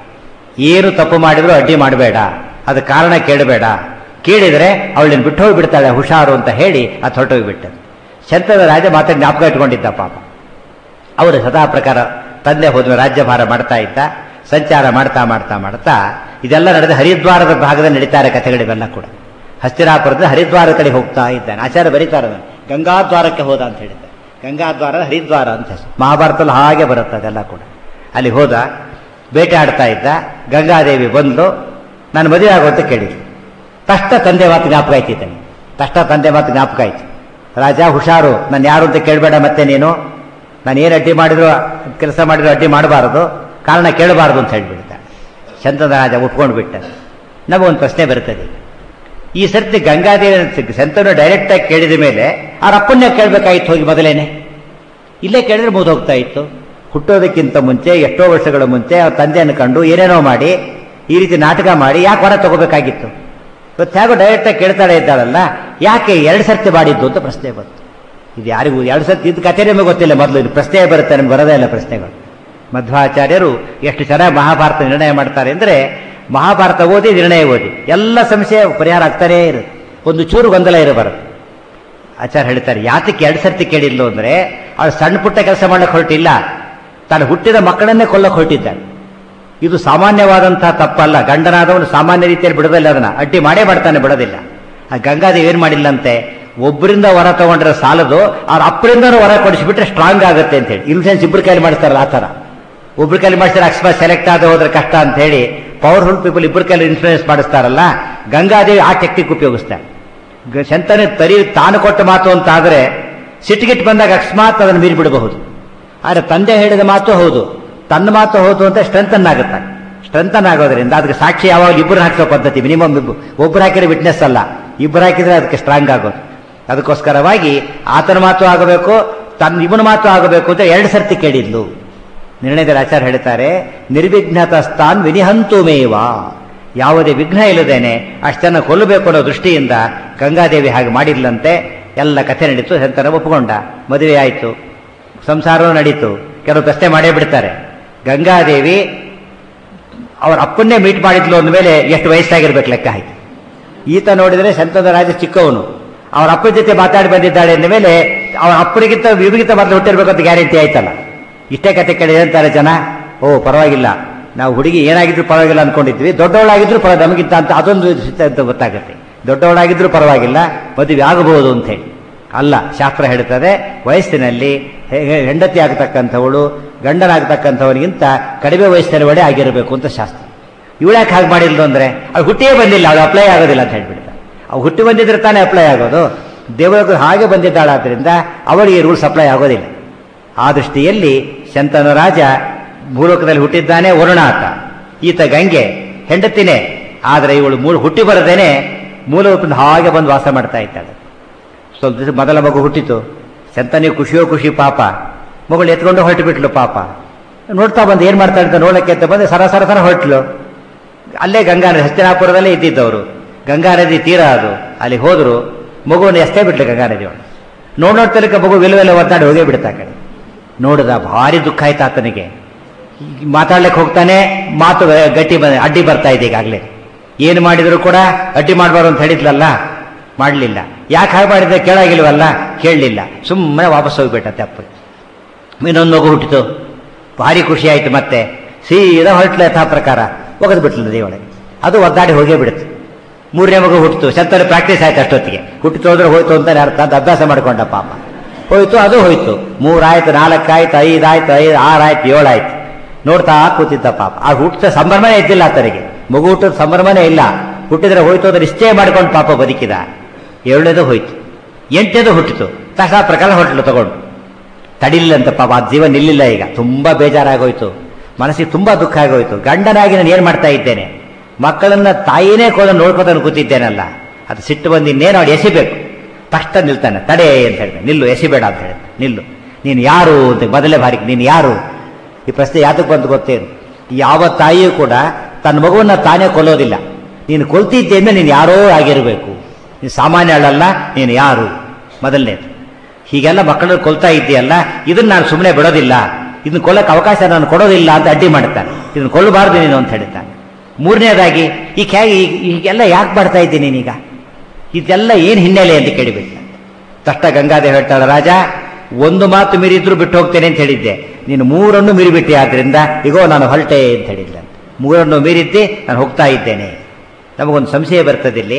ಏನು ತಪ್ಪು ಮಾಡಿದ್ರು ಅಡ್ಡಿ ಮಾಡಬೇಡ ಅದ ಕಾರಣ ಕೇಳಬೇಡ ಕೇಳಿದರೆ ಅವಳನ್ನ ಬಿಟ್ಟು ಹೋಗ್ಬಿಡ್ತಾಳೆ ಹುಷಾರು ಅಂತ ಹೇಳಿ ಅದು ಹೊರಟೋಗ್ಬಿಟ್ಟ ಶಂತದ ರಾಜ ಮಾತ್ರ ಜ್ಞಾಪಕ ಇಟ್ಕೊಂಡಿದ್ದ ಪಾಪ ಅವರು ಸದಾ ಪ್ರಕಾರ ತಂದೆ ಹೋದ ರಾಜ್ಯಭಾರ ಮಾಡ್ತಾ ಇದ್ದ ಸಂಚಾರ ಮಾಡ್ತಾ ಮಾಡ್ತಾ ಮಾಡ್ತಾ ಇದೆಲ್ಲ ನಡೆದ ಹರಿದ್ವಾರದ ಭಾಗದಲ್ಲಿ ನಡೀತಾರೆ ಕಥೆಗಳಿವೆಲ್ಲ ಕೂಡ ಹಸ್ತಿನಾಪುರದ ಹರಿದ್ವಾರ ಕಡೆ ಹೋಗ್ತಾ ಇದ್ದಾನೆ ಆಚಾರ್ಯ ಬರೀತಾರೆ ಅದನ್ನು. ಗಂಗಾದ್ವಾರಕ್ಕೆ ಹೋದ ಅಂತ ಹೇಳಿದ್ದೆ ಗಂಗಾದ್ವಾರ ಹರಿದ್ವಾರ ಅಂತ ಹೆಸರು. ಮಹಾಭಾರತದಲ್ಲಿ ಹಾಗೆ ಬರುತ್ತೆ ಅದೆಲ್ಲ ಕೂಡ ಅಲ್ಲಿ ಹೋದ ಬೇಟೆ ಆಡ್ತಾ ಇದ್ದ ಗಂಗಾದೇವಿ ಬಂದು ನಾನು ಮದುವೆ ಆಗೋ ಅಂತ ಕೇಳಿದ್ಲು ತಕ್ಷಣ ತಂದೆ ಮಾತು ಜ್ಞಾಪಕ ಆಯ್ತಿದ್ದಾನೆ ತಕ್ಷಣ ತಂದೆ ಮಾತು ಜ್ಞಾಪಕ ಆಯ್ತು ರಾಜ ಹುಷಾರು ನಾನು ಯಾರು ಅಂತ ಕೇಳಬೇಡ ಮತ್ತೆ ನೀನು ನಾನು ಏನು ಅಡ್ಡಿ ಮಾಡಿದ್ರು ಕೆಲಸ ಮಾಡಿದ್ರು ಅಡ್ಡಿ ಮಾಡಬಾರದು ಕಾರಣ ಕೇಳಬಾರದು ಅಂತ ಹೇಳ್ಬಿಡ್ತಾನೆ ಚಂದನ ರಾಜ ಒಪ್ಕೊಂಡು ಬಿಟ್ಟ ನಮಗೊಂದು ಪ್ರಶ್ನೆ ಬರ್ತದೆ ಈ ಸರ್ತಿ ಗಂಗಾದೇವಿ ಸಂತನು ಡೈರೆಕ್ಟ್ ಆಗಿ ಕೇಳಿದ ಮೇಲೆ ಅವ್ರ ಅಪ್ಪನ್ನೇ ಕೇಳಬೇಕಾಗಿತ್ತು ಹೋಗಿ ಮೊದಲೇನೆ ಇಲ್ಲೇ ಕೇಳಿದ್ರೆ ಮುಗಿದು ಹೋಗ್ತಾ ಇತ್ತು ಹುಟ್ಟೋದಕ್ಕಿಂತ ಮುಂಚೆ ಎಷ್ಟೋ ವರ್ಷಗಳ ಮುಂಚೆ ಅವ್ರ ತಂದೆಯನ್ನು ಕಂಡು ಏನೇನೋ ಮಾಡಿ ಈ ರೀತಿ ನಾಟಕ ಮಾಡಿ ಯಾಕೆ ಹೊರ ತಗೋಬೇಕಾಗಿತ್ತು ಇವತ್ತು ಹೇಗೋ ಡೈರೆಕ್ಟ್ ಆಗಿ ಕೇಳ್ತಾಳೆ ಇದ್ದಾಳಲ್ಲ ಯಾಕೆ ಎರಡು ಸರ್ತಿ ಮಾಡಿದ್ದು ಅಂತ ಪ್ರಶ್ನೆ ಬಂತು ಇದು ಯಾರಿಗೂ ಎರಡು ಸರ್ತಿ ಇದು ಕಥೆ ನಮಗೆ ಗೊತ್ತಿಲ್ಲ ಮೊದಲು ಇದು ಪ್ರಶ್ನೆ ಬರುತ್ತೆ ನಮ್ಗೆ ಬರೋದೇ ಇಲ್ಲ ಪ್ರಶ್ನೆಗಳು ಮಧ್ವಾಚಾರ್ಯರು ಎಷ್ಟು ಚೆನ್ನಾಗಿ ಮಹಾಭಾರತ ನಿರ್ಣಯ ಮಾಡ್ತಾರೆ ಅಂದ್ರೆ ಮಹಾಭಾರತ ಓದಿ ನಿರ್ಣಯ ಓದಿ ಎಲ್ಲ ಸಮಸ್ಯೆ ಪರಿಹಾರ ಆಗ್ತಾನೇ ಇರುತ್ತೆ ಒಂದು ಚೂರು ಗೊಂದಲ ಇರಬಾರದು ಆಚಾರ್ಯ ಹೇಳ್ತಾರೆ ಯಾತಕ್ಕೆ ಎರಡು ಸರ್ತಿ ಕೇಳಿದ್ಲು ಅಂದ್ರೆ ಅವಳು ಸಣ್ಣ ಪುಟ್ಟ ಕೆಲಸ ಮಾಡಕ್ಕೆ ಹೊರಟಿಲ್ಲ ತಾನು ಹುಟ್ಟಿದ ಮಕ್ಕಳನ್ನೇ ಕೊಲ್ಲಕ್ಕೆ ಹೊರಟಿದ್ದಾಳೆ ಇದು ಸಾಮಾನ್ಯವಾದಂತಹ ತಪ್ಪಲ್ಲ ಗಂಡನಾದವನು ಸಾಮಾನ್ಯ ರೀತಿಯಲ್ಲಿ ಬಿಡೋದಿಲ್ಲ ಅದನ್ನ ಅಡ್ಡಿ ಮಾಡೇ ಮಾಡ್ತಾನೆ ಬಿಡೋದಿಲ್ಲ ಆ ಗಂಗಾದೇವಿ ಏನ್ ಮಾಡಿಲ್ಲಂತೆ ಒಬ್ಬರಿಂದ ವರ ತಗೊಂಡ್ರೆ ಸಾಲದು ಅವ್ರ ಅಪ್ಪರಿಂದನೂ ವರ ಕೊಡಿಸಿಬಿಟ್ರೆ ಸ್ಟ್ರಾಂಗ್ ಆಗುತ್ತೆ ಅಂತ ಹೇಳಿ ಇನ್ಫ್ಲೂಯೆನ್ಸ್ ಇಬ್ಬರು ಕೈಲಿ ಮಾಡಿಸ್ತಾರಲ್ಲ ಆ ಥರ ಒಬ್ರು ಕೈಲಿ ಮಾಡಿಸ್ತಾರೆ ಅಕಸ್ಮಾತ್ ಸೆಲೆಕ್ಟ್ ಆದ ಹೋದ್ರೆ ಕಷ್ಟ ಅಂತ ಹೇಳಿ ಪವರ್ಫುಲ್ ಪೀಪಲ್ ಇಬ್ಬರು ಕೈಲಿ ಇನ್ಫ್ಲೂಯೆನ್ಸ್ ಮಾಡಿಸ್ತಾರಲ್ಲ ಗಂಗಾದೇವಿ ಆ ಟೆಕ್ನಿಕ್ ಉಪಯೋಗಿಸ್ತಾರೆ ಗ- ಶಂತನೆ ತರಿ ತಾನು ಕೊಟ್ಟ ಮಾತು ಅಂತ ಆದ್ರೆ ಸಿಟ್ಟಿಗಿಟ್ಟು ಬಂದಾಗ ಅಕಸ್ಮಾತ್ ಅದನ್ನು ಮೀರಿ ಬಿಡಬಹುದು ಆದ್ರೆ ತಂದೆ ಹೇಳಿದ ಮಾತು ಹೌದು ತನ್ನ ಮಾತು ಹೌದು ಅಂತ ಸ್ಟ್ರೆಂಥನ್ ಆಗುತ್ತೆ ಸ್ಟ್ರೆಂಥನ್ ಆಗೋದ್ರಿಂದ ಅದಕ್ಕೆ ಸಾಕ್ಷಿ ಯಾವಾಗ ಇಬ್ಬರು ಹಾಕಿಸೋ ಪದ್ಧತಿ ಮಿನಿಮಮ್ ಒಬ್ಬರು ಹಾಕಿದ್ರೆ ವಿಟ್ನೆಸ್ ಅಲ್ಲ ಇಬ್ಬರು ಹಾಕಿದ್ರೆ ಅದಕ್ಕೆ ಸ್ಟ್ರಾಂಗ್ ಆಗೋದು ಅದಕ್ಕೋಸ್ಕರವಾಗಿ ಆತನ ಮಾತು ಆಗಬೇಕು ತನ್ನ ಇವನ ಮಾತು ಆಗಬೇಕು ಅಂತ ಎರಡು ಸರ್ತಿ ಕೇಳಿದ್ಲು ನಿರ್ಣಯದಲ್ಲಿ ಆಚಾರ್ಯ ಹೇಳ್ತಾರೆ ನಿರ್ವಿಘ್ನತ ಸ್ಥಾನ್ ವಿನಿಹಂತು ಮೇವ ಯಾವುದೇ ವಿಘ್ನ ಇಲ್ಲದೇನೆ ಅಷ್ಟನ್ನು ಕೊಲ್ಲಬೇಕು ಅನ್ನೋ ದೃಷ್ಟಿಯಿಂದ ಗಂಗಾದೇವಿ ಹಾಗೆ ಮಾಡಿದ್ಲಂತೆ ಎಲ್ಲ ಕಥೆ ನಡೀತು ಹೆಂತನ ಒಪ್ಪಿಕೊಂಡ ಮದುವೆ ಆಯಿತು ಸಂಸಾರವೂ ನಡೀತು ಕೆಲವು ಪ್ರಶ್ನೆ ಮಾಡೇ ಬಿಡ್ತಾರೆ ಗಂಗಾದೇವಿ ಅವ್ರ ಅಪ್ಪನ್ನೇ ಮೀಟ್ ಮಾಡಿದ್ಲು ಅಂದಮೇಲೆ ಎಷ್ಟು ವಯಸ್ಸಾಗಿರ್ಬೇಕು ಲೆಕ್ಕ ಆಯ್ತು ಈತ ನೋಡಿದರೆ ಸಂತದ ರಾಜ ಚಿಕ್ಕವನು ಅವ್ರ ಅಪ್ಪನ ಜೊತೆ ಮಾತಾಡಿ ಬಂದಿದ್ದಾಳೆ ಅಂದ ಮೇಲೆ ಅವ್ರ ಅಪ್ಪನಿಗಿಂತ ಇವರಿಗಿಂತ ಮೊದಲು ಹುಟ್ಟಿರ್ಬೇಕು ಅಂತ ಗ್ಯಾರಂಟಿ ಆಯ್ತಲ್ಲ ಇಷ್ಟೇ ಕತೆ ಕೇಳಿದೆ ಅಂತಾರೆ ಜನ ಓ ಪರವಾಗಿಲ್ಲ ನಾವು ಹುಡುಗಿ ಏನಾಗಿದ್ರು ಪರವಾಗಿಲ್ಲ ಅನ್ಕೊಂಡಿದ್ವಿ ದೊಡ್ಡವಳಾಗಿದ್ರು ಪರ ನಮಗಿಂತ ಅಂತ ಅದೊಂದು ಸಿದ್ಧ ಅಂತ ಗೊತ್ತಾಗುತ್ತೆ ದೊಡ್ಡವಳಾಗಿದ್ರು ಪರವಾಗಿಲ್ಲ ಮದುವೆ ಆಗಬಹುದು ಅಂತ ಹೇಳಿ ಅಲ್ಲ ಶಾಸ್ತ್ರ ಹೇಳ್ತದೆ ವಯಸ್ಸಿನಲ್ಲಿ ಹೆ- ಹೆ- ಹೆಂಡತಿ ಆಗತಕ್ಕಂಥವಳು ಗಂಡನಾಗತಕ್ಕಂಥವನಿಗಿಂತ ಕಡಿಮೆ ವಯಸ್ಸಿನ ಒಡೆ ಆಗಿರಬೇಕು ಅಂತ ಶಾಸ್ತ್ರ ಇವಳ್ಯಾಕೆ ಹಾಗೆ ಮಾಡಿಲ್ಲ ಅಂದ್ರೆ ಅವ್ಳು ಹುಟ್ಟಿಯೇ ಬಂದಿಲ್ಲ ಅದು ಅಪ್ಲೈ ಆಗೋದಿಲ್ಲ ಅಂತ ಹೇಳ್ಬಿಡ್ತಾರೆ ಅವು ಹುಟ್ಟಿ ಬಂದಿದ್ರೆ ತಾನೇ ಅಪ್ಲೈ ಆಗೋದು ದೇವರಿಗೆ ಹಾಗೆ ಬಂದಿದ್ದಾಳಾದ್ರಿಂದ ಅವಳಿಗೆ ರೂಲ್ಸ್ ಅಪ್ಲೈ ಆಗೋದಿಲ್ಲ ಆ ದೃಷ್ಟಿಯಲ್ಲಿ ಶಂತನು ರಾಜ ಭೂಲೋಕದಲ್ಲಿ ಹುಟ್ಟಿದ್ದಾನೆ ವರುಣ ಆತ ಈತ ಗಂಗೆ ಹೆಂಡತಿನೇ ಆದರೆ ಇವಳು ಮೂಲ ಹುಟ್ಟಿ ಬರದೇನೆ ಮೂಲದಿಂದ ಹಾಗೆ ಬಂದು ವಾಸ ಮಾಡ್ತಾ ಇದ್ದಾಳೆ ಸ್ವಲ್ಪ ದಿವಸ ಮೊದಲ ಮಗು ಹುಟ್ಟಿತು ಶಂತನಿಗೆ ಖುಷಿಯೋ ಖುಷಿ ಪಾಪ ಮಗಳು ಎತ್ಕೊಂಡು ಹೊರಟು ಬಿಟ್ಲು ಪಾಪ ನೋಡ್ತಾ ಬಂದು ಏನ್ ಮಾಡ್ತಾ ಇದ್ದ ನೋಡಕ್ಕೆ ಅಂತ ಬಂದು ಸರ ಸರ ಸರ ಹೊರಟ್ಲು ಅಲ್ಲೇ ಗಂಗಾ ನದಿ ಹಸ್ತಿನಾಪುರದಲ್ಲೇ ಇದ್ದಿದ್ದವರು ಗಂಗಾ ನದಿ ತೀರ ಅದು ಅಲ್ಲಿ ಹೋದ್ರು ಮಗುವನ್ನು ಎಷ್ಟೇ ಬಿಟ್ಲು ಗಂಗಾ ನದಿ ಒಳಗೆ ನೋಡ್ ನೋಡ್ತಲಿಕ್ಕೆ ಮಗು ವಿಲುವೆಲ್ಲ ಒದ್ದಾಡಿ ಹೋಗೇ ಬಿಡ್ತಾ ಆ ಕಡೆ ನೋಡಿದ ಭಾರಿ ದುಃಖ ಆಯ್ತು ಆತನಿಗೆ ಈಗ ಮಾತಾಡ್ಲಿಕ್ಕೆ ಹೋಗ್ತಾನೆ ಮಾತು ಗಟ್ಟಿ ಬ ಅಡ್ಡಿ ಬರ್ತಾ ಇದೆ ಈಗಾಗಲೇ ಏನು ಮಾಡಿದ್ರು ಕೂಡ ಅಡ್ಡಿ ಮಾಡಬಾರ್ದು ಅಂತ ಹೇಳಿದ್ಲಲ್ಲ ಮಾಡಲಿಲ್ಲ ಯಾಕೆ ಹಾಗೆ ಮಾಡಿದ್ರೆ ಕೇಳಾಗಿಲ್ವಲ್ಲ ಕೇಳಲಿಲ್ಲ ಸುಮ್ಮನೆ ವಾಪಸ್ ಹೋಗ್ಬಿಟ್ಟ ತಪ್ಪು ಇನ್ನೊಂದು ಮಗು ಹುಟ್ಟಿತು ಭಾರಿ ಖುಷಿ ಆಯ್ತು ಮತ್ತೆ ಸೀದಾ ಹೊರಟ್ಲ ಯಥಾ ಪ್ರಕಾರ ಒಗೆದು ಬಿಟ್ಲು ನದಿ ಒಳಗೆ ಅದು ಒದ್ದಾಡಿ ಹೋಗೇ ಬಿಡುತ್ತೆ ಮೂರನೇ ಮಗು ಹುಟ್ಟಿತು ಶಂತರ ಪ್ರಾಕ್ಟೀಸ್ ಆಯ್ತು ಅಷ್ಟೊತ್ತಿಗೆ ಹುಟ್ಟಿತು ಹೋದ್ರೆ ಹೋಯ್ತು ಅಂತಾನೆ ಅರ್ಥ ಅಂತ ಅಭ್ಯಾಸ ಮಾಡ್ಕೊಂಡ ಪಾಪ ಹೋಯ್ತು ಅದು ಹೋಯ್ತು ಮೂರಾಯ್ತು ನಾಲ್ಕಾಯ್ತು ಐದಾಯ್ತು ಐದು ಆರಾಯ್ತು ಏಳಾಯ್ತು ನೋಡ್ತಾ ಕೂತಿದ್ದ ಪಾಪ ಆ ಹುಟ್ಟಿದ ಸಂಭ್ರಮನೇ ಇದ್ದಿಲ್ಲ ಆತನಿಗೆ ಮಗು ಹುಟ್ಟಿದ ಸಂಭ್ರಮನೇ ಇಲ್ಲ ಹುಟ್ಟಿದ್ರೆ ಹೋಯ್ತು ಅಂದ್ರೆ ನಿಶ್ಚಯ ಮಾಡ್ಕೊಂಡು ಪಾಪ ಬದುಕಿದ ಏಳನೇದು ಹೋಯ್ತು ಎಂಟನೇದು ಹುಟ್ಟಿತು ತಕ್ಷಣ ಪ್ರಕಾರ ಹೊರಟ್ಲು ತಗೊಂಡು ತಡಿಲಿಲ್ಲಂತ ಪಾಪ ಆ ಜೀವ ನಿಲ್ಲಿಲ್ಲ ಈಗ ತುಂಬಾ ಬೇಜಾರಾಗೋಯ್ತು ಮನಸ್ಸಿಗೆ ತುಂಬಾ ದುಃಖ ಆಗೋಯ್ತು ಗಂಡನಾಗಿ ನಾನು ಏನ್ ಮಾಡ್ತಾ ಇದ್ದೇನೆ ಮಕ್ಕಳನ್ನ ತಾಯಿನೇ ಕೋದ ನೋಡ್ಕೊತಾನೆ ಕೂತಿದ್ದೇನಲ್ಲ ಅದು ಸಿಟ್ಟು ಬಂದು ಇನ್ನೇನು ಅವ್ರು ಎಸಿಬೇಕು ತಕ್ಷಣ ನಿಲ್ತಾನೆ ತಡೆ ಅಂತ ಹೇಳ್ತಾನೆ ನಿಲ್ಲು ಎಸಿಬೇಡ ಅಂತ ಹೇಳ್ತಾನೆ ನಿಲ್ಲು ನೀನು ಯಾರು ಅಂತ ಮೊದಲೇ ಬಾರಿ ನೀನು ಯಾರು ಈ ಪ್ರಶ್ನೆ ಯಾತಕ್ಕೆ ಬಂತು ಗೊತ್ತೇನು ಯಾವ ತಾಯಿಯೂ ಕೂಡ ತನ್ನ ಮಗುವನ್ನ ತಾನೇ ಕೊಲ್ಲೋದಿಲ್ಲ ನೀನು ಕೊಲ್ತಿದ್ದೆ ಅಂದ್ರೆ ನೀನು ಯಾರೋ ಆಗಿರಬೇಕು ನೀನು ಸಾಮಾನ್ಯಳಲ್ಲ ನೀನು ಯಾರು ಮೊದಲನೇದು ಹೀಗೆಲ್ಲ ಮಕ್ಕಳನ್ನು ಕೊಲ್ತಾ ಇದ್ದೀಯಲ್ಲ ಇದನ್ನ ನಾನು ಸುಮ್ಮನೆ ಬಿಡೋದಿಲ್ಲ ಇದನ್ನ ಕೊಲ್ಲಕ್ಕೆ ಅವಕಾಶ ನಾನು ಕೊಡೋದಿಲ್ಲ ಅಂತ ಅಡ್ಡಿ ಮಾಡ್ತಾನೆ ಇದನ್ನ ಕೊಲ್ಲಬಾರ್ದು ನೀನು ಅಂತ ಹೇಳ್ತಾನೆ ಮೂರನೇದಾಗಿ ಈಗ ಹೇಗೆ ಹೀಗೆಲ್ಲ ಯಾಕೆ ಮಾಡ್ತಾ ಇದ್ದೀನಿ ನೀನೀಗ ಇದೆಲ್ಲ ಏನು ಹಿನ್ನೆಲೆ ಅಂತ ಕೇಳಿಬಿಟ್ಟ ತಷ್ಟ ಗಂಗಾದೇವಿ ಹೇಳ್ತಾಳೆ ರಾಜ ಒಂದು ಮಾತು ಮೀರಿದ್ರು ಬಿಟ್ಟು ಹೋಗ್ತೇನೆ ಅಂತ ಹೇಳಿದ್ದೆ ನೀನು ಮೂರನ್ನು ಮೀರಿಬಿಟ್ಟೆ ಆದ್ರಿಂದ ಇಗೋ ನಾನು ಹೊರಟೆ ಅಂತ ಹೇಳಿದ್ದೆ ಮೂರನ್ನು ಮೀರಿದ್ದೆ ನಾನು ಹೋಗ್ತಾ ಇದ್ದೇನೆ ನಮಗೊಂದು ಸಂಶಯ ಬರ್ತದೆ ಇಲ್ಲಿ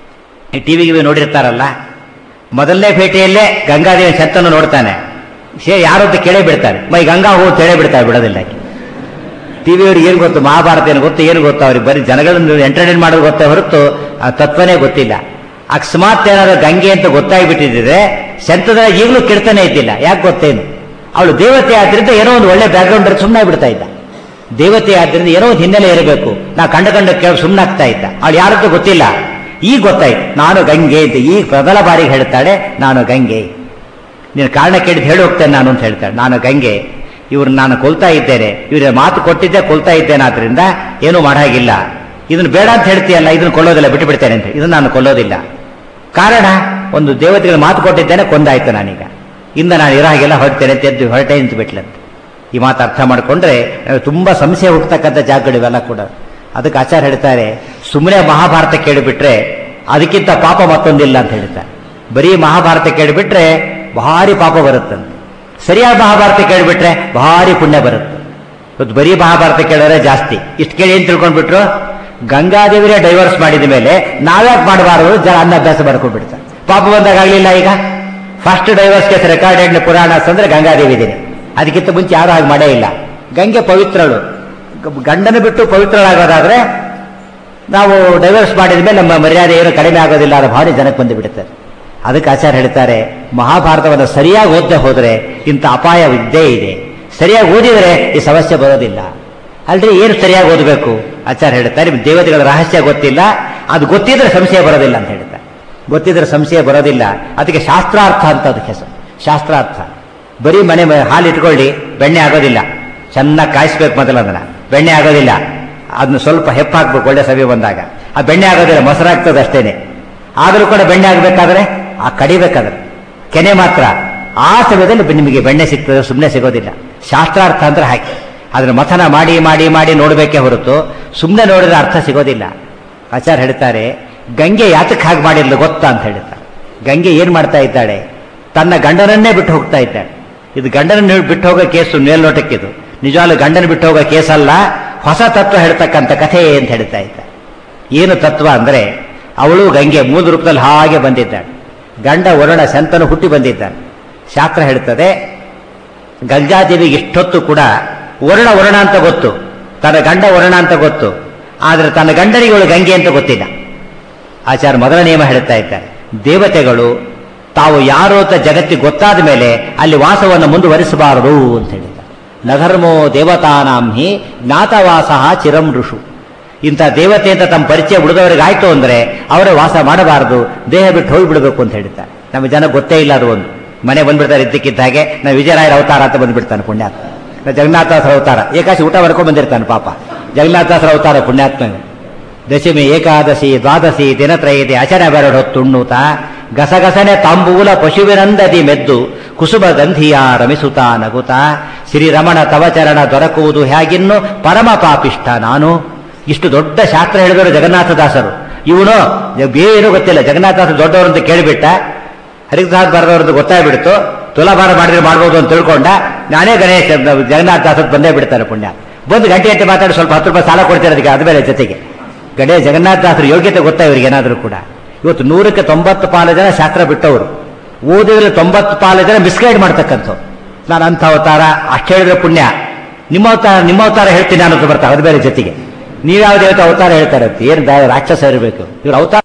ಈ ಟಿವಿ ಗಿವಿ ನೋಡಿರ್ತಾರಲ್ಲ ಮೊದಲನೇ ಭೇಟಿಯಲ್ಲೇ ಗಂಗಾದೇವಿ ಸತ್ತನ್ನು ನೋಡ್ತಾನೆ ಸೇ ಯಾರು ಅಂತ ಕೇಳೇ ಬಿಡ್ತಾನೆ ಮೈ ಗಂಗಾ ಹೂ ಅಂತ ಹೇಳೇ ಬಿಡ್ತಾರೆ ಬಿಡೋದಿಲ್ಲ ಆಕೆ ಟಿವಿಯವ್ರಿಗೆ ಏನು ಗೊತ್ತು ಮಹಾಭಾರತ ಏನು ಗೊತ್ತು ಏನು ಗೊತ್ತು ಅವ್ರಿಗೆ ಬರೀ ಜನಗಳನ್ನು ಎಂಟರ್ಟೈನ್ ಮಾಡೋದು ಗೊತ್ತೇ ಹೊರತು ಆ ತತ್ವನೇ ಗೊತ್ತಿಲ್ಲ ಅಕಸ್ಮಾತ್ ಏನಾದ್ರು ಗಂಗೆ ಅಂತ ಗೊತ್ತಾಗ್ಬಿಟ್ಟಿದ್ರೆ ಸಂತದ ಈಗಲೂ ಕೆಡ್ತಾನೆ ಇದ್ದಿಲ್ಲ ಯಾಕೆ ಗೊತ್ತೇನು ಅವಳು ದೇವತೆ ಆದ್ರಿಂದ ಏನೋ ಒಂದು ಒಳ್ಳೆ ಬ್ಯಾಕ್ಗ್ರೌಂಡ್ ಸುಮ್ಮನೆ ಬಿಡ್ತಾ ಇದ್ದ ದೇವತೆ ಆದ್ರಿಂದ ಏನೋ ಒಂದು ಹಿನ್ನೆಲೆ ಇರಬೇಕು ನಾ ಕಂಡ ಕಂಡ ಕೇಳಿ ಸುಮ್ಮನಾಗ್ತಾ ಇದ್ದ ಅವಳು ಯಾರದ್ದು ಗೊತ್ತಿಲ್ಲ ಈಗ ಗೊತ್ತಾಯ್ತು ನಾನು ಗಂಗೆ ಅಂತ ಈಗ ಮೊದಲ ಬಾರಿಗೆ ಹೇಳ್ತಾಳೆ ನಾನು ಗಂಗೆ ನೀನು ಕಾರಣ ಕೇಳಿದ್ ಹೇಳಿ ಹೋಗ್ತೇನೆ ನಾನು ಅಂತ ಹೇಳ್ತಾಳೆ ನಾನು ಗಂಗೆ ಇವ್ರನ್ನ ನಾನು ಕೊಲ್ತಾ ಇದ್ದೇನೆ ಇವ್ರ ಮಾತು ಕೊಟ್ಟಿದ್ದೆ ಕೊಲ್ತಾ ಇದ್ದೇನೆ ಆದ್ರಿಂದ ಏನೂ ಮಾಡಾಗಿಲ್ಲ ಇದನ್ನು ಬೇಡ ಅಂತ ಹೇಳ್ತೀಯಲ್ಲ ಇದನ್ನು ಕೊಲ್ಲೋದಿಲ್ಲ ಬಿಟ್ಟು ಬಿಡ್ತೇನೆ ಅಂತ ಇದನ್ನು ನಾನು ಕೊಲ್ಲೋದಿಲ್ಲ ಕಾರಣ ಒಂದು ದೇವತೆಗಳ ಮಾತು ಕೊಟ್ಟಿದ್ದೇನೆ ಕೊಂದಾಯ್ತು ನಾನೀಗ ಇಂದ ನಾನು ಇರಾಗಿಲ್ಲ ಹೊರಡ್ತೇನೆ ಅಂತ ಎದ್ದು ಹೊರಟೆ ಅಂತ ಬಿಟ್ಲಂತೆ ಈ ಮಾತು ಅರ್ಥ ಮಾಡಿಕೊಂಡ್ರೆ ನಮಗೆ ತುಂಬಾ ಸಂಶಯ ಹುಟ್ಟತಕ್ಕಂಥ ಜಾಗಗಳಿವೆಲ್ಲ ಕೂಡ ಅದಕ್ಕೆ ಆಚಾರ ಹೇಳ್ತಾರೆ ಸುಮ್ಮನೆ ಮಹಾಭಾರತ ಕೇಳಿಬಿಟ್ರೆ ಅದಕ್ಕಿಂತ ಪಾಪ ಮತ್ತೊಂದಿಲ್ಲ ಅಂತ ಹೇಳ್ತಾರೆ ಬರೀ ಮಹಾಭಾರತ ಕೇಳಿಬಿಟ್ರೆ ಭಾರಿ ಪಾಪ ಬರುತ್ತಂತೆ ಸರಿಯಾದ ಮಹಾಭಾರತ ಕೇಳಿಬಿಟ್ರೆ ಭಾರಿ ಪುಣ್ಯ ಬರುತ್ತೆ ಇವತ್ತು ಬರೀ ಮಹಾಭಾರತ ಕೇಳೋರೆ ಜಾಸ್ತಿ ಇಷ್ಟು ಕೇಳಿ ಏನ್ ತಿಳ್ಕೊಂಡ್ಬಿಟ್ರು ಗಂಗಾದೇವಿರೇ ಡೈವರ್ಸ್ ಮಾಡಿದ ಮೇಲೆ ನಾವ್ಯಾಕೆ ಮಾಡಬಾರದು ಜನ ಅನ್ನಾಭ್ಯಾಸ ಮಾಡ್ಕೊಂಡ್ಬಿಡ್ತಾರೆ ಪಾಪ ಬಂದಾಗ ಆಗ್ಲಿಲ್ಲ ಈಗ ಫಸ್ಟ್ ಡೈವರ್ಸ್ ಕೇಸ್ ರೆಕಾರ್ಡೆಡ್ ಪುರಾಣ ಅಂದ್ರೆ ಗಂಗಾದೇವಿ ದಿನ ಅದಕ್ಕಿಂತ ಮುಂಚೆ ಯಾರು ಹಾಗೆ ಮಾಡೇ ಇಲ್ಲ ಗಂಗೆ ಪವಿತ್ರಳು ಗ- ಗಂಡನ ಬಿಟ್ಟು ಪವಿತ್ರಳಾಗೋದಾದ್ರೆ ನಾವು ಡೈವರ್ಸ್ ಮಾಡಿದ ಮೇಲೆ ನಮ್ಮ ಮರ್ಯಾದೆ ಏನು ಕಡಿಮೆ ಆಗೋದಿಲ್ಲ ಅನ್ನೋ ಭಾವನೆ ಜನಕ್ಕೆ ಬಂದು ಬಿಡುತ್ತದೆ ಅದಕ್ಕೆ ಆಚಾರ್ಯ ಹೇಳ್ತಾರೆ ಮಹಾಭಾರತವನ್ನು ಸರಿಯಾಗಿ ಓದದೆ ಹೋದ್ರೆ ಇಂಥ ಅಪಾಯ ಇದ್ದೇ ಇದೆ ಸರಿಯಾಗಿ ಓದಿದರೆ ಈ ಸಮಸ್ಯೆ ಬರೋದಿಲ್ಲ ಅಲ್ರಿ ಏನು ಸರಿಯಾಗಿ ಓದಬೇಕು ಆಚಾರ್ಯ ಹೇಳ್ತಾರೆ ನಿಮ್ಗೆ ದೇವತೆಗಳ ರಹಸ್ಯ ಗೊತ್ತಿಲ್ಲ ಅದು ಗೊತ್ತಿದ್ರೆ ಸಂಶಯ ಬರೋದಿಲ್ಲ ಅಂತ ಹೇಳ್ತಾರೆ ಗೊತ್ತಿದ್ರೆ ಸಂಶಯ ಬರೋದಿಲ್ಲ ಅದಕ್ಕೆ ಶಾಸ್ತ್ರಾರ್ಥ ಅಂತ ಅದಕ್ಕೆ ಹೆಸರು ಶಾಸ್ತ್ರಾರ್ಥ ಬರೀ ಮನೆ ಮ- ಹಾಲು ಇಟ್ಕೊಳ್ಳಿ ಬೆಣ್ಣೆ ಆಗೋದಿಲ್ಲ ಚೆನ್ನಾಗಿ ಕಾಯಿಸ್ಬೇಕು ಮೊದಲು ಅದನ್ನ ಬೆಣ್ಣೆ ಆಗೋದಿಲ್ಲ ಅದನ್ನ ಸ್ವಲ್ಪ ಹೆಪ್ಪಾಕ್ಬೇಕು ಒಳ್ಳೆ ಸಭೆ ಬಂದಾಗ ಆ ಬೆಣ್ಣೆ ಆಗೋದಿಲ್ಲ ಮೊಸರಾಗ್ತದೆ ಅಷ್ಟೇನೆ ಆದರೂ ಕೂಡ ಬೆಣ್ಣೆ ಆಗಬೇಕಾದ್ರೆ ಆ ಕಡಿಬೇಕಾದ್ರೆ ಕೆನೆ ಮಾತ್ರ ಆ ಸಮಯದಲ್ಲಿ ಬ- ನಿಮಗೆ ಬೆಣ್ಣೆ ಸಿಗ್ತದೆ ಸುಮ್ಮನೆ ಸಿಗೋದಿಲ್ಲ ಶಾಸ್ತ್ರಾರ್ಥ ಅಂದ್ರೆ ಹಾಕಿ ಅದನ್ನ ಮಥನ ಮಾಡಿ ಮಾಡಿ ಮಾಡಿ ನೋಡಬೇಕೇ ಹೊರತು ಸುಮ್ಮನೆ ನೋಡಿದ್ರೆ ಅರ್ಥ ಸಿಗೋದಿಲ್ಲ ಆಚಾರ್ಯ ಹೇಳ್ತಾರೆ ಗಂಗೆ ಯಾತಕ್ಕೆ ಹಾಗೆ ಮಾಡಿರ್ಲಿ ಗೊತ್ತಾ ಅಂತ ಹೇಳ್ತಾರೆ ಗಂಗೆ ಏನ್ ಮಾಡ್ತಾ ಇದ್ದಾಳೆ ತನ್ನ ಗಂಡನನ್ನೇ ಬಿಟ್ಟು ಹೋಗ್ತಾ ಇದ್ದಾಳೆ ಇದು ಗಂಡನ ಬಿಟ್ಟು ಹೋಗೋ ಕೇಸು ಮೇಲ್ನೋಟಕ್ಕಿದು ನಿಜವಾಗ್ಲೂ ಗಂಡನ ಬಿಟ್ಟು ಹೋಗೋ ಕೇಸಲ್ಲ ಹೊಸ ತತ್ವ ಹೇಳ್ತಕ್ಕಂಥ ಕಥೆ ಅಂತ ಹೇಳ್ತಾ ಇದ್ದಾರೆ ಏನು ತತ್ವ ಅಂದ್ರೆ ಅವಳು ಗಂಗೆ ಮೂಲ ರೂಪದಲ್ಲಿ ಹಾಗೆ ಬಂದಿದ್ದಾಳೆ ಗಂಡ ವರುಣ ಸಂತನು ಹುಟ್ಟಿ ಬಂದಿದ್ದಾನೆ ಶಾಸ್ತ್ರ ಹೇಳ್ತದೆ ಗಂಗಾದೇವಿಗೆ ಇಷ್ಟೊತ್ತು ಕೂಡ ವರುಣ ವರುಣ ಅಂತ ಗೊತ್ತು ತನ್ನ ಗಂಡ ವರುಣ ಅಂತ ಗೊತ್ತು ಆದರೆ ತನ್ನ ಗಂಡನಿಗೆ ಇವಳು ಗಂಗೆ ಅಂತ ಗೊತ್ತಿಲ್ಲ ಆಚಾರ್ಯ ಮೊದಲ ನಿಯಮ ಹೇಳ್ತಾ ಇದ್ದಾರೆ ದೇವತೆಗಳು ತಾವು ಯಾರು ಅಂತ ಜಗತ್ತಿಗೆ ಗೊತ್ತಾದ ಮೇಲೆ ಅಲ್ಲಿ ವಾಸವನ್ನು ಮುಂದುವರಿಸಬಾರದು ಅಂತ ಹೇಳಿದ್ದಾರೆ ನಧರ್ಮೋ ದೇವತಾನಾಂ ಹಿ ಜ್ಞಾತವಾಸ ಚಿರಂ ಋಷು ಇಂಥ ದೇವತೆ ಅಂತ ತಮ್ಮ ಪರಿಚಯ ಉಳಿದವರಿಗೆ ಆಯ್ತು ಅಂದ್ರೆ ಅವರ ವಾಸ ಮಾಡಬಾರದು ದೇಹ ಬಿಟ್ಟು ಹೋಗಿಬಿಡಬೇಕು ಅಂತ ಹೇಳ್ತಾರೆ ನಮ್ಮ ಜನ ಗೊತ್ತೇ ಇಲ್ಲ ಅದು ಒಂದು ಮನೆ ಬಂದ್ಬಿಡ್ತಾರೆ ಇದ್ದಕ್ಕಿದ್ದ ಹಾಗೆ ನಾವು ವಿಜಯರಾಯರ ಅವತಾರ ಅಂತ ಬಂದ್ಬಿಡ್ತಾನೆ ಪುಣ್ಯಾತ್ಮ ನಾ ಜಗನ್ನಾಥಾಸರ ಅವತಾರ ಏಕಾಶಿ ಊಟ ಮಾಡ್ಕೊಂಡ್ ಬಂದಿರ್ತಾನೆ ಪಾಪ ಜಗನ್ನಾಥಾಸರ ಅವತಾರ ಪುಣ್ಯಾತ್ಮ ದಶಮಿ ಏಕಾದಶಿ ದ್ವಾದಶಿ ದಿನತ್ರಯದಿ ಆಚರಣೆ ಬೇರಡ ಹೊತ್ತುಣ್ಣುತ ಗಸಗಸನೆ ತಾಂಬೂಲ ಪಶುವಿನಂದದಿ ಮೆದ್ದು ಕುಸುಮ ಗಂಧಿಯ ರಮಿಸುತ್ತ ನಗುತ ಶ್ರೀರಮಣ ತವಚರಣ ದೊರಕುವುದು ಹೇಗಿನ್ನು ಪರಮ ಪಾಪಿಷ್ಟ ನಾನು ಇಷ್ಟು ದೊಡ್ಡ ಶಾಸ್ತ್ರ ಹೇಳಿದವರು ಜಗನ್ನಾಥದಾಸರು ಇವನು ಏನು ಗೊತ್ತಿಲ್ಲ ಜಗನ್ನಾಥದಾಸರು ದೊಡ್ಡವರು ಅಂತ ಕೇಳಿಬಿಟ್ಟ ಹರಿದಾಸ್ ಬರೆದವ್ರದ್ದು ಗೊತ್ತಾಗ್ಬಿಡ್ತು ತುಲಾಭಾರ ಮಾಡಿದ್ರೆ ಮಾಡ್ಬೋದು ಅಂತ ತಿಳ್ಕೊಂಡ ನಾನೇ ಗಣೇಶ ಜಗನ್ನಾಥದಾಸರು ಬಂದೇ ಬಿಡ್ತಾರೆ ಪುಣ್ಯ ಬಂದು ಗಂಟೆ ಗಂಟೆ ಮಾತಾಡಿ ಸ್ವಲ್ಪ ಹತ್ತು ರೂಪಾಯಿ ಸಾಲ ಕೊಡ್ತಾರೆ ಅದಕ್ಕೆ ಅದ ಮೇಲೆ ಜೊತೆಗೆ ಗಣೇಶ ಜಗನ್ನಾಥದಾಸರ ಯೋಗ್ಯತೆ ಗೊತ್ತಾ ಇವ್ರಿಗೆ ಏನಾದರೂ ಕೂಡ ಇವತ್ತು ನೂರಕ್ಕೆ ತೊಂಬತ್ತು ಪಾಲು ಜನ ಶಾಸ್ತ್ರ ಬಿಟ್ಟವರು ಓದಿದ್ರೆ ತೊಂಬತ್ತು ಪಾಲು ಜನ ಮಿಸ್ಗೈಡ್ ಮಾಡ್ತಕ್ಕಂಥವ್ರು ನಾನು ಅಂಥ ಅವತಾರ ಅಷ್ಟು ಹೇಳಿದ್ರೆ ಪುಣ್ಯ ನಿಮ್ಮ ಅವತಾರ ನಿಮ್ಮ ಅವತಾರ ಹೇಳ್ತೀನಿ ನಾನು ಅಂತ ಬರ್ತಾರೆ ಅದು ಬೇರೆ ಜೊತೆಗೆ ನೀವ್ಯಾವ ದೇವತೆ ಅವತಾರ ಹೇಳ್ತಾರೆ ಅಂತ ಏನು ರಾಕ್ಷಸ ಇರಬೇಕು ಇವ್ರ ಅವತಾರ